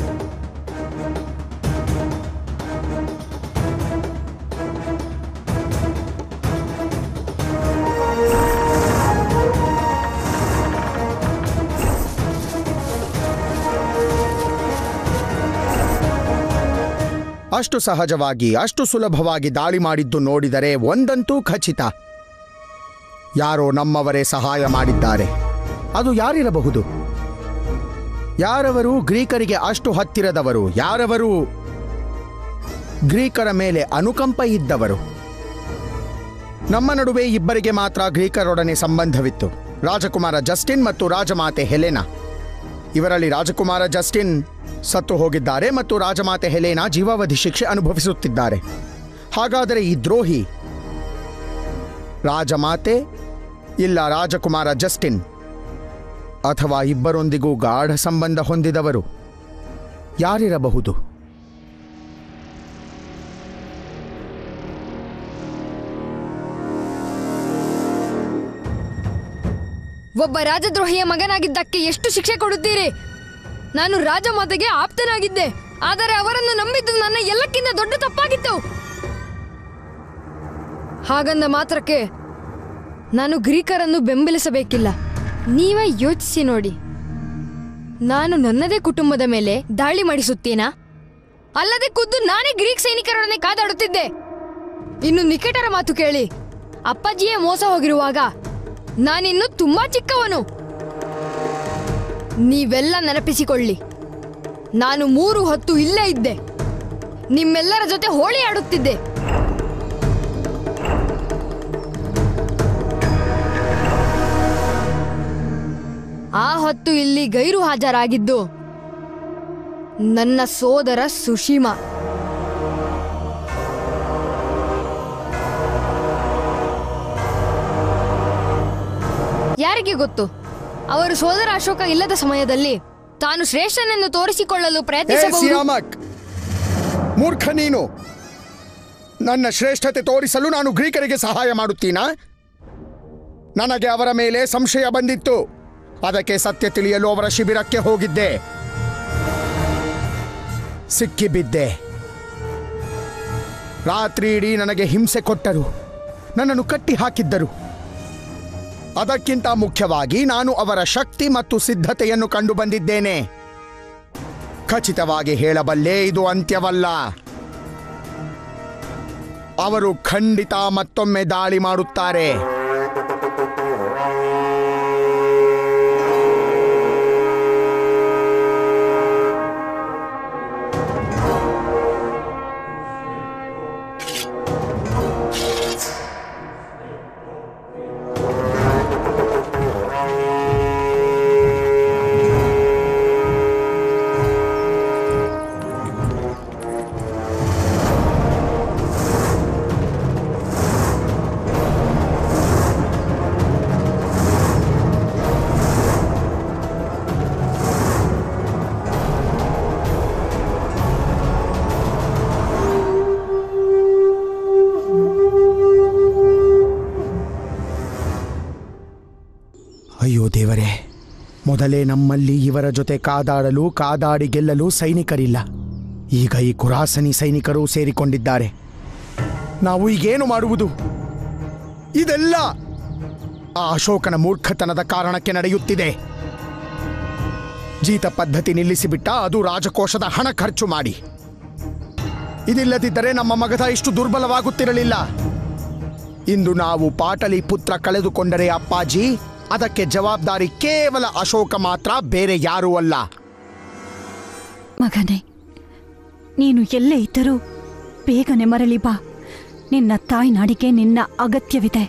ಅಷ್ಟು ಸಹಜವಾಗಿ ಅಷ್ಟು ಸುಲಭವಾಗಿ ದಾಳಿ ಮಾಡಿದ್ದು ನೋಡಿದರೆ ಒಂದಂತೂ ಖಚಿತ ಯಾರೋ ನಮ್ಮವರೇ ಸಹಾಯ ಮಾಡಿದ್ದಾರೆ ಅದು ಯಾರಿರಬಹುದು ಯಾರವರು ಗ್ರೀಕರಿಗೆ ಅಷ್ಟು ಹತ್ತಿರದವರು ಯಾರವರು ಗ್ರೀಕರ ಮೇಲೆ ಅನುಕಂಪ ಇದ್ದವರು ನಮ್ಮ ನಡುವೆ ಇಬ್ಬರಿಗೆ ಮಾತ್ರ ಗ್ರೀಕರೊಡನೆ ಸಂಬಂಧವಿತ್ತು ರಾಜಕುಮಾರ ಜಸ್ಟಿನ್ ಮತ್ತು ರಾಜಮಾತೆ ಹೆಲೆನಾ ಇವರಲ್ಲಿ ರಾಜಕುಮಾರ ಜಸ್ಟಿನ್ ಸತ್ತು ಹೋಗಿದ್ದಾರೆ ಮತ್ತು ರಾಜಮಾತೆ ಹೆಲೇನಾ ಜೀವಾವಧಿ ಶಿಕ್ಷೆ ಅನುಭವಿಸುತ್ತಿದ್ದಾರೆ ಹಾಗಾದರೆ ಈ ದ್ರೋಹಿ ರಾಜಮಾತೆ ಇಲ್ಲ ರಾಜಕುಮಾರ ಜಸ್ಟಿನ್ ಅಥವಾ ಇಬ್ಬರೊಂದಿಗೂ ಗಾಢ ಸಂಬಂಧ ಹೊಂದಿದವರು ಯಾರಿರಬಹುದು ಒಬ್ಬ ರಾಜದ್ರೋಹಿಯ ಮಗನಾಗಿದ್ದಕ್ಕೆ ಎಷ್ಟು ಶಿಕ್ಷೆ ಕೊಡುತ್ತೀರಿ ನಾನು ರಾಜಮಾತೆಗೆ ಆಪ್ತನಾಗಿದ್ದೆ ಆದರೆ ಅವರನ್ನು ನಂಬಿದ್ದು ನನ್ನ ಎಲ್ಲಕ್ಕಿಂತ ದೊಡ್ಡ ತಪ್ಪಾಗಿತ್ತು ಹಾಗಂದ ಮಾತ್ರಕ್ಕೆ ನಾನು ಗ್ರೀಕರನ್ನು ಬೆಂಬಲಿಸಬೇಕಿಲ್ಲ ನೀವೇ ಯೋಚಿಸಿ ನೋಡಿ ನಾನು ನನ್ನದೇ ಕುಟುಂಬದ ಮೇಲೆ ದಾಳಿ ಮಾಡಿಸುತ್ತೀನಾ ಅಲ್ಲದೆ ಖುದ್ದು ನಾನೇ ಗ್ರೀಕ್ ಸೈನಿಕರೊಡನೆ ಕಾದಾಡುತ್ತಿದ್ದೆ ಇನ್ನು ನಿಕಟರ ಮಾತು ಕೇಳಿ ಅಪ್ಪಾಜಿಯೇ ಮೋಸ ಹೋಗಿರುವಾಗ ನಾನಿನ್ನು ತುಂಬಾ ಚಿಕ್ಕವನು ನೀವೆಲ್ಲ ನೆನಪಿಸಿಕೊಳ್ಳಿ ನಾನು ಮೂರು ಹೊತ್ತು ಇಲ್ಲೇ ಇದ್ದೆ ನಿಮ್ಮೆಲ್ಲರ ಜೊತೆ ಹೋಳಿ ಆಡುತ್ತಿದ್ದೆ ಆ ಹೊತ್ತು ಇಲ್ಲಿ ಗೈರು ಹಾಜರಾಗಿದ್ದು ನನ್ನ ಸೋದರ ಸುಶೀಮಾ ಯಾರಿಗೆ ಗೊತ್ತು ಅವರು ಸೋದರ ಅಶೋಕ ಇಲ್ಲದ ಸಮಯದಲ್ಲಿ ತಾನು ಶ್ರೇಷ್ಠನೆಂದು ತೋರಿಸಿಕೊಳ್ಳಲು ಏ ಪ್ರಯತ್ನಿಸಬಹುದು ಸಿಯಾಮಕ್ ಮೂರ್ಖ ನೀನು ನನ್ನ ಶ್ರೇಷ್ಠತೆ ತೋರಿಸಲು ನಾನು ಗ್ರೀಕರಿಗೆ ಸಹಾಯ ಮಾಡುತ್ತೀನಾ ನನಗೆ ಅವರ ಮೇಲೆ ಸಂಶಯ ಬಂದಿತ್ತು ಅದಕ್ಕೆ ಸತ್ಯ ತಿಳಿಯಲು ಅವರ ಶಿಬಿರಕ್ಕೆ ಹೋಗಿದ್ದೆ ಸಿಕ್ಕಿಬಿದ್ದೆ ರಾತ್ರಿ ಇಡೀ ನನಗೆ ಹಿಂಸೆ ಕೊಟ್ಟರು ನನ್ನನ್ನು ಕಟ್ಟಿ ಹಾಕಿದ್ದರು ಅದಕ್ಕಿಂತ ಮುಖ್ಯವಾಗಿ ನಾನು ಅವರ ಶಕ್ತಿ ಮತ್ತು ಸಿದ್ಧತೆಯನ್ನು ಕಂಡು ಬಂದಿದ್ದೇನೆ ಖಚಿತವಾಗಿ ಹೇಳಬಲ್ಲೆ ಇದು ಅಂತ್ಯವಲ್ಲ ಅವರು ಖಂಡಿತ ಮತ್ತೊಮ್ಮೆ ದಾಳಿ ಮಾಡುತ್ತಾರೆ ಅಯ್ಯೋ ದೇವರೇ ಮೊದಲೇ ನಮ್ಮಲ್ಲಿ ಇವರ ಜೊತೆ ಕಾದಾಡಲು ಕಾದಾಡಿ ಗೆಲ್ಲಲು ಸೈನಿಕರಿಲ್ಲ ಈಗ ಈ ಕುರಾಸನಿ ಸೈನಿಕರು ಸೇರಿಕೊಂಡಿದ್ದಾರೆ ನಾವು ಈಗೇನು ಮಾಡುವುದು ಇದೆಲ್ಲ ಆ ಅಶೋಕನ ಮೂರ್ಖತನದ ಕಾರಣಕ್ಕೆ ನಡೆಯುತ್ತಿದೆ ಜೀತ ಪದ್ಧತಿ ನಿಲ್ಲಿಸಿಬಿಟ್ಟ ಅದು ರಾಜಕೋಶದ ಹಣ ಖರ್ಚು ಮಾಡಿ ಇದಿಲ್ಲದಿದ್ದರೆ ನಮ್ಮ ಮಗಧ ಇಷ್ಟು ದುರ್ಬಲವಾಗುತ್ತಿರಲಿಲ್ಲ ಇಂದು ನಾವು ಪಾಟಲಿ ಪುತ್ರ ಕಳೆದುಕೊಂಡರೆ ಅಪ್ಪಾಜಿ ಅದಕ್ಕೆ ಜವಾಬ್ದಾರಿ ಕೇವಲ ಅಶೋಕ ಮಾತ್ರ ಬೇರೆ ಯಾರೂ ಅಲ್ಲ ಮಗನೇ ನೀನು ಎಲ್ಲೇ ಇದ್ದರೂ ಬೇಗನೆ ಮರಳಿ ಬಾ ನಿನ್ನ ತಾಯ್ನಾಡಿಗೆ ನಿನ್ನ ಅಗತ್ಯವಿದೆ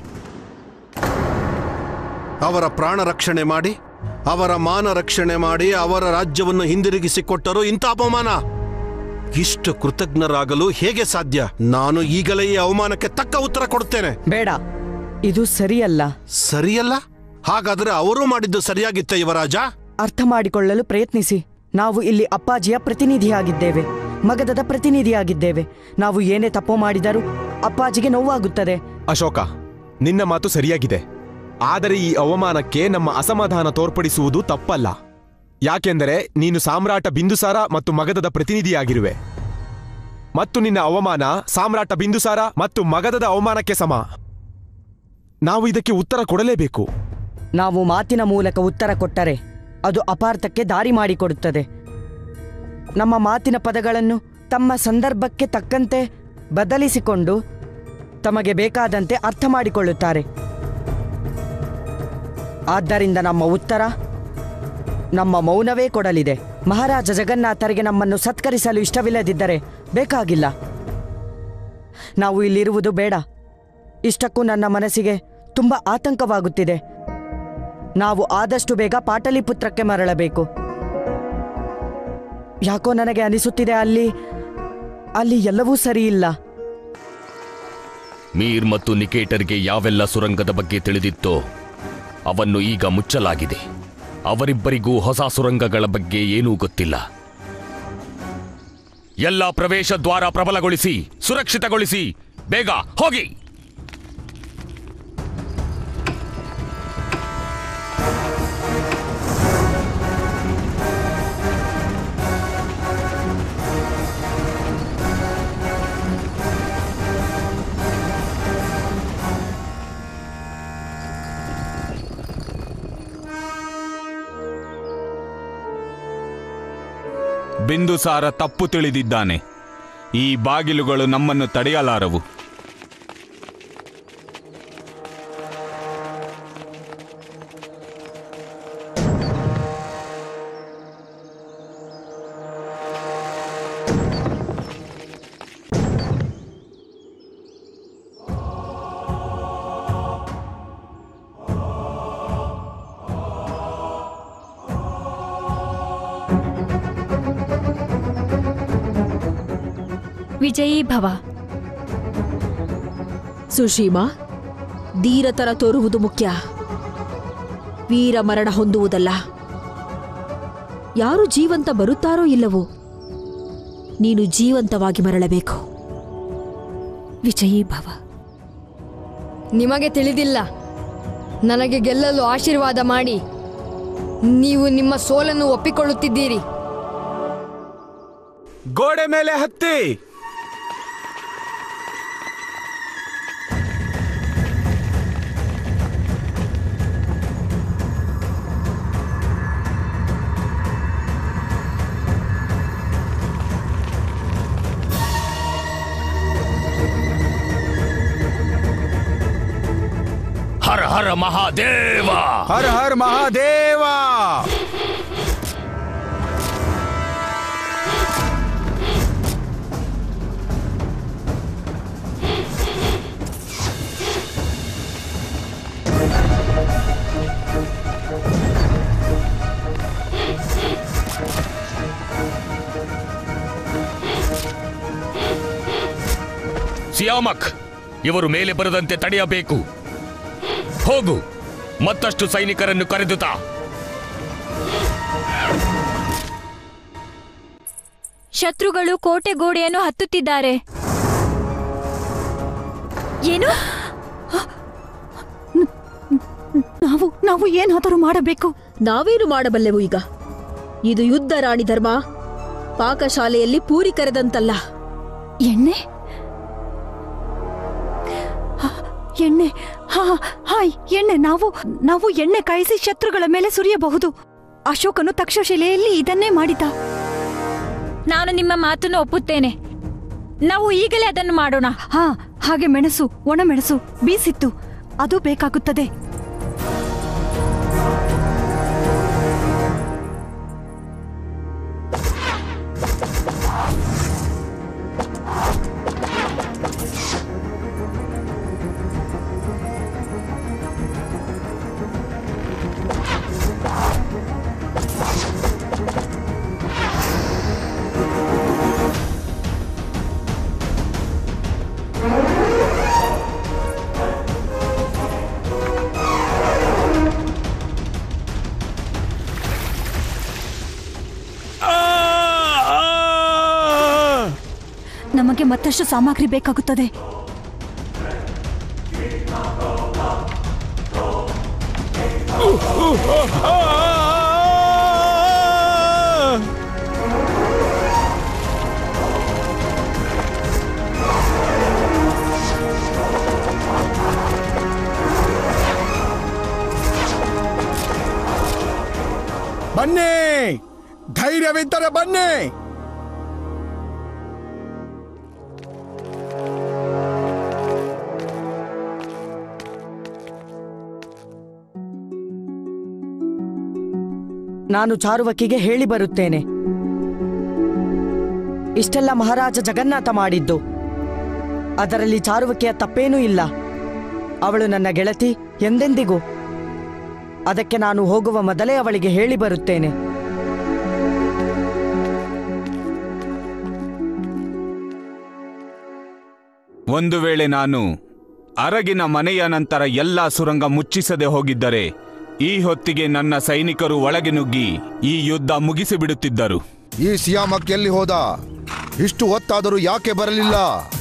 ಅವರ ಪ್ರಾಣ ರಕ್ಷಣೆ ಮಾಡಿ ಅವರ ಮಾನ ರಕ್ಷಣೆ ಮಾಡಿ ಅವರ ರಾಜ್ಯವನ್ನು ಹಿಂದಿರುಗಿಸಿಕೊಟ್ಟರು ಇಂಥ ಅಪಮಾನ ಇಷ್ಟು ಕೃತಜ್ಞರಾಗಲು ಹೇಗೆ ಸಾಧ್ಯ ನಾನು ಈಗಲೇ ಈ ಅವಮಾನಕ್ಕೆ ತಕ್ಕ ಉತ್ತರ ಕೊಡುತ್ತೇನೆ ಬೇಡ ಇದು ಸರಿಯಲ್ಲ ಸರಿಯಲ್ಲ ಹಾಗಾದ್ರೆ ಅವರು ಮಾಡಿದ್ದು ಸರಿಯಾಗಿತ್ತ ಯುವರಾಜ ಅರ್ಥ ಮಾಡಿಕೊಳ್ಳಲು ಪ್ರಯತ್ನಿಸಿ ನಾವು ಇಲ್ಲಿ ಅಪ್ಪಾಜಿಯ ಪ್ರತಿನಿಧಿಯಾಗಿದ್ದೇವೆ ಮಗದದ ಪ್ರತಿನಿಧಿಯಾಗಿದ್ದೇವೆ ನಾವು ಏನೇ ತಪ್ಪು ಮಾಡಿದರೂ ಅಪ್ಪಾಜಿಗೆ ನೋವಾಗುತ್ತದೆ ಅಶೋಕ ನಿನ್ನ ಮಾತು ಸರಿಯಾಗಿದೆ ಆದರೆ ಈ ಅವಮಾನಕ್ಕೆ ನಮ್ಮ ಅಸಮಾಧಾನ ತೋರ್ಪಡಿಸುವುದು ತಪ್ಪಲ್ಲ ಯಾಕೆಂದರೆ ನೀನು ಸಾಮ್ರಾಟ ಬಿಂದುಸಾರ ಮತ್ತು ಮಗಧದ ಪ್ರತಿನಿಧಿಯಾಗಿರುವೆ ಮತ್ತು ನಿನ್ನ ಅವಮಾನ ಸಾಮ್ರಾಟ ಬಿಂದುಸಾರ ಮತ್ತು ಮಗಧದ ಅವಮಾನಕ್ಕೆ ಸಮ ನಾವು ಇದಕ್ಕೆ ಉತ್ತರ ಕೊಡಲೇಬೇಕು ನಾವು ಮಾತಿನ ಮೂಲಕ ಉತ್ತರ ಕೊಟ್ಟರೆ ಅದು ಅಪಾರ್ಥಕ್ಕೆ ದಾರಿ ಮಾಡಿಕೊಡುತ್ತದೆ ನಮ್ಮ ಮಾತಿನ ಪದಗಳನ್ನು ತಮ್ಮ ಸಂದರ್ಭಕ್ಕೆ ತಕ್ಕಂತೆ ಬದಲಿಸಿಕೊಂಡು ತಮಗೆ ಬೇಕಾದಂತೆ ಅರ್ಥ ಮಾಡಿಕೊಳ್ಳುತ್ತಾರೆ ಆದ್ದರಿಂದ ನಮ್ಮ ಉತ್ತರ ನಮ್ಮ ಮೌನವೇ ಕೊಡಲಿದೆ ಮಹಾರಾಜ ಜಗನ್ನಾಥರಿಗೆ ನಮ್ಮನ್ನು ಸತ್ಕರಿಸಲು ಇಷ್ಟವಿಲ್ಲದಿದ್ದರೆ ಬೇಕಾಗಿಲ್ಲ ನಾವು ಇಲ್ಲಿರುವುದು ಬೇಡ ಇಷ್ಟಕ್ಕೂ ನನ್ನ ಮನಸ್ಸಿಗೆ ತುಂಬ ಆತಂಕವಾಗುತ್ತಿದೆ ನಾವು ಆದಷ್ಟು ಬೇಗ ಪಾಟಲಿಪುತ್ರಕ್ಕೆ ಮರಳಬೇಕು ಯಾಕೋ ನನಗೆ ಅನಿಸುತ್ತಿದೆ ಅಲ್ಲಿ ಅಲ್ಲಿ ಎಲ್ಲವೂ ಸರಿಯಿಲ್ಲ ಮೀರ್ ಮತ್ತು ನಿಕೇಟರ್ಗೆ ಯಾವೆಲ್ಲ ಸುರಂಗದ ಬಗ್ಗೆ ತಿಳಿದಿತ್ತೋ ಅವನ್ನು ಈಗ ಮುಚ್ಚಲಾಗಿದೆ ಅವರಿಬ್ಬರಿಗೂ ಹೊಸ ಸುರಂಗಗಳ ಬಗ್ಗೆ ಏನೂ ಗೊತ್ತಿಲ್ಲ ಎಲ್ಲ ಪ್ರವೇಶ ದ್ವಾರ ಪ್ರಬಲಗೊಳಿಸಿ ಸುರಕ್ಷಿತಗೊಳಿಸಿ ಬೇಗ ಹೋಗಿ ಬಿಂದುಸಾರ ತಪ್ಪು ತಿಳಿದಿದ್ದಾನೆ ಈ ಬಾಗಿಲುಗಳು ನಮ್ಮನ್ನು ತಡೆಯಲಾರವು ವಿಜಯೀ ಭವ ಸುಶೀಮಾ ಧೀರತರ ತೋರುವುದು ಮುಖ್ಯ ವೀರ ಮರಣ ಹೊಂದುವುದಲ್ಲ ಯಾರು ಜೀವಂತ ಬರುತ್ತಾರೋ ಇಲ್ಲವೋ ನೀನು ಜೀವಂತವಾಗಿ ಮರಳಬೇಕು ವಿಜಯೀ ಭವ ನಿಮಗೆ ತಿಳಿದಿಲ್ಲ ನನಗೆ ಗೆಲ್ಲಲು ಆಶೀರ್ವಾದ ಮಾಡಿ ನೀವು ನಿಮ್ಮ ಸೋಲನ್ನು ಒಪ್ಪಿಕೊಳ್ಳುತ್ತಿದ್ದೀರಿ ಗೋಡೆ ಮೇಲೆ ಹತ್ತಿ ಹರ ಹರ ಮಹಾದೇವ ಹರ ಹರ ಮಹಾದೇವ ಸಿಯಾಮಕ್ ಇವರು ಮೇಲೆ ಬರದಂತೆ ತಡೆಯಬೇಕು ಹೋಗು ಮತ್ತಷ್ಟು ಸೈನಿಕರನ್ನು ಕರೆದುತಾ ಶತ್ರುಗಳು ಕೋಟೆ ಗೋಡೆಯನ್ನು ಹತ್ತುತ್ತಿದ್ದಾರೆ ಏನು ನಾವು ನಾವು ಏನಾದರೂ ಮಾಡಬೇಕು ನಾವೇನು ಮಾಡಬಲ್ಲೆವು ಈಗ ಇದು ಯುದ್ಧ ರಾಣಿ ಧರ್ಮ ಪಾಕಶಾಲೆಯಲ್ಲಿ ಪೂರಿ ಕರೆದಂತಲ್ಲ ಎಣ್ಣೆ ಹ, ಎಣ್ಣೆ ಹಾ ಹಾಯ್ ಎಣ್ಣೆ ನಾವು ನಾವು ಎಣ್ಣೆ ಕಾಯಿಸಿ ಶತ್ರುಗಳ ಮೇಲೆ ಸುರಿಯಬಹುದು ಅಶೋಕನು ತಕ್ಷಶಿಲೆಯಲ್ಲಿ ಇದನ್ನೇ ಮಾಡಿದ ನಾನು ನಿಮ್ಮ ಮಾತನ್ನು ಒಪ್ಪುತ್ತೇನೆ ನಾವು ಈಗಲೇ ಅದನ್ನು ಮಾಡೋಣ ಹಾ ಹಾಗೆ ಮೆಣಸು ಒಣಮೆಣಸು ಬೀಸಿತ್ತು ಅದು ಬೇಕಾಗುತ್ತದೆ ನಮಗೆ ಮತ್ತಷ್ಟು ಸಾಮಗ್ರಿ ಬೇಕಾಗುತ್ತದೆ ಬನ್ನಿ ಧೈರ್ಯವಿದ್ದರೆ ಬನ್ನಿ ನಾನು ಚಾರುವಕ್ಕಿಗೆ ಹೇಳಿ ಬರುತ್ತೇನೆ ಇಷ್ಟೆಲ್ಲ ಮಹಾರಾಜ ಜಗನ್ನಾಥ ಮಾಡಿದ್ದು ಅದರಲ್ಲಿ ಚಾರುವಕ್ಕಿಯ ತಪ್ಪೇನೂ ಇಲ್ಲ ಅವಳು ನನ್ನ ಗೆಳತಿ ಎಂದೆಂದಿಗೂ ಅದಕ್ಕೆ ನಾನು ಹೋಗುವ ಮೊದಲೇ ಅವಳಿಗೆ ಹೇಳಿ ಬರುತ್ತೇನೆ ಒಂದು ವೇಳೆ ನಾನು ಅರಗಿನ ಮನೆಯ ನಂತರ ಎಲ್ಲಾ ಸುರಂಗ ಮುಚ್ಚಿಸದೆ ಹೋಗಿದ್ದರೆ ಈ ಹೊತ್ತಿಗೆ ನನ್ನ ಸೈನಿಕರು ಒಳಗೆ ನುಗ್ಗಿ ಈ ಯುದ್ಧ ಮುಗಿಸಿಬಿಡುತ್ತಿದ್ದರು ಈ ಸಿಯಾಮಕ್ ಎಲ್ಲಿ ಹೋದ ಇಷ್ಟು ಹೊತ್ತಾದರೂ ಯಾಕೆ ಬರಲಿಲ್ಲ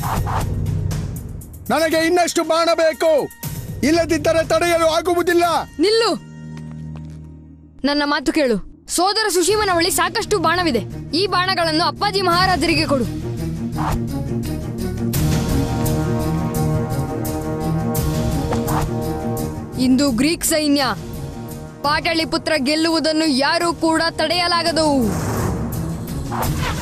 ನನಗೆ ಇನ್ನಷ್ಟು ಬಾಣ ಬೇಕು ಇಲ್ಲದಿದ್ದರೆ ತಡೆಯಲು ಆಗುವುದಿಲ್ಲ ನಿಲ್ಲು ನನ್ನ ಮಾತು ಕೇಳು ಸೋದರ ಸುಶೀಮನ ಬಳಿ ಸಾಕಷ್ಟು ಬಾಣವಿದೆ ಈ ಬಾಣಗಳನ್ನು ಅಪ್ಪಾಜಿ ಮಹಾರಾಜರಿಗೆ ಕೊಡು ಇಂದು ಗ್ರೀಕ್ ಸೈನ್ಯ ಪಾಟಳಿಪುತ್ರ ಗೆಲ್ಲುವುದನ್ನು ಯಾರೂ ಕೂಡ ತಡೆಯಲಾಗದು